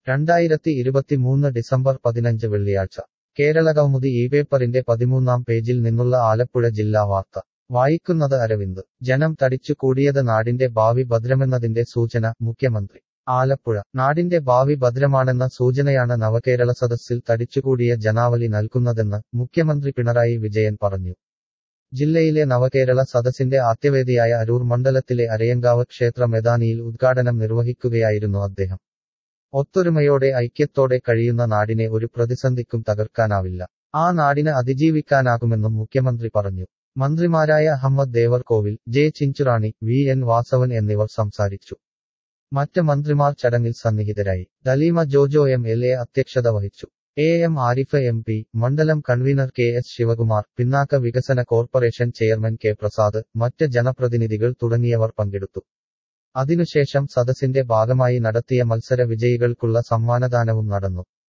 രണ്ടായിരത്തി ഇരുപത്തിമൂന്ന് ഡിസംബർ പതിനഞ്ച് വെള്ളിയാഴ്ച കേരളകൗമുദി ഈ പേപ്പറിന്റെ പതിമൂന്നാം പേജിൽ നിന്നുള്ള ആലപ്പുഴ ജില്ലാ വാർത്ത വായിക്കുന്നത് അരവിന്ദ് ജനം തടിച്ചു കൂടിയത് നാടിന്റെ ഭാവി ഭദ്രമെന്നതിന്റെ സൂചന മുഖ്യമന്ത്രി ആലപ്പുഴ നാടിന്റെ ഭാവി ഭദ്രമാണെന്ന സൂചനയാണ് നവകേരള സദസ്സിൽ തടിച്ചുകൂടിയ ജനാവലി നൽകുന്നതെന്ന് മുഖ്യമന്ത്രി പിണറായി വിജയൻ പറഞ്ഞു ജില്ലയിലെ നവകേരള സദസ്സിന്റെ ആദ്യവേദിയായ അരൂർ മണ്ഡലത്തിലെ അരയങ്കാവ് ക്ഷേത്ര മെദാനിയിൽ ഉദ്ഘാടനം നിർവഹിക്കുകയായിരുന്നു അദ്ദേഹം ഒത്തൊരുമയോടെ ഐക്യത്തോടെ കഴിയുന്ന നാടിനെ ഒരു പ്രതിസന്ധിക്കും തകർക്കാനാവില്ല ആ നാടിന് അതിജീവിക്കാനാകുമെന്നും മുഖ്യമന്ത്രി പറഞ്ഞു മന്ത്രിമാരായ Ahammed Devarkovil J Chinchurani V N Vasavan എന്നിവർ സംസാരിച്ചു മറ്റ് മന്ത്രിമാർ ചടങ്ങിൽ സന്നിഹിതരായി Daleema Jojo M L A അധ്യക്ഷത വഹിച്ചു A M Ariff M P മണ്ഡലം കൺവീനർ കെ എസ് ശിവകുമാർ പിന്നാക്ക വികസന കോർപ്പറേഷൻ ചെയർമാൻ കെ പ്രസാദ് മറ്റ് ജനപ്രതിനിധികൾ തുടങ്ങിയവർ പങ്കെടുത്തു അതിനുശേഷം സദസ്സിന്റെ ഭാഗമായി നടത്തിയ മത്സര വിജയികൾക്കുള്ള സമ്മാനദാനവും നടന്നു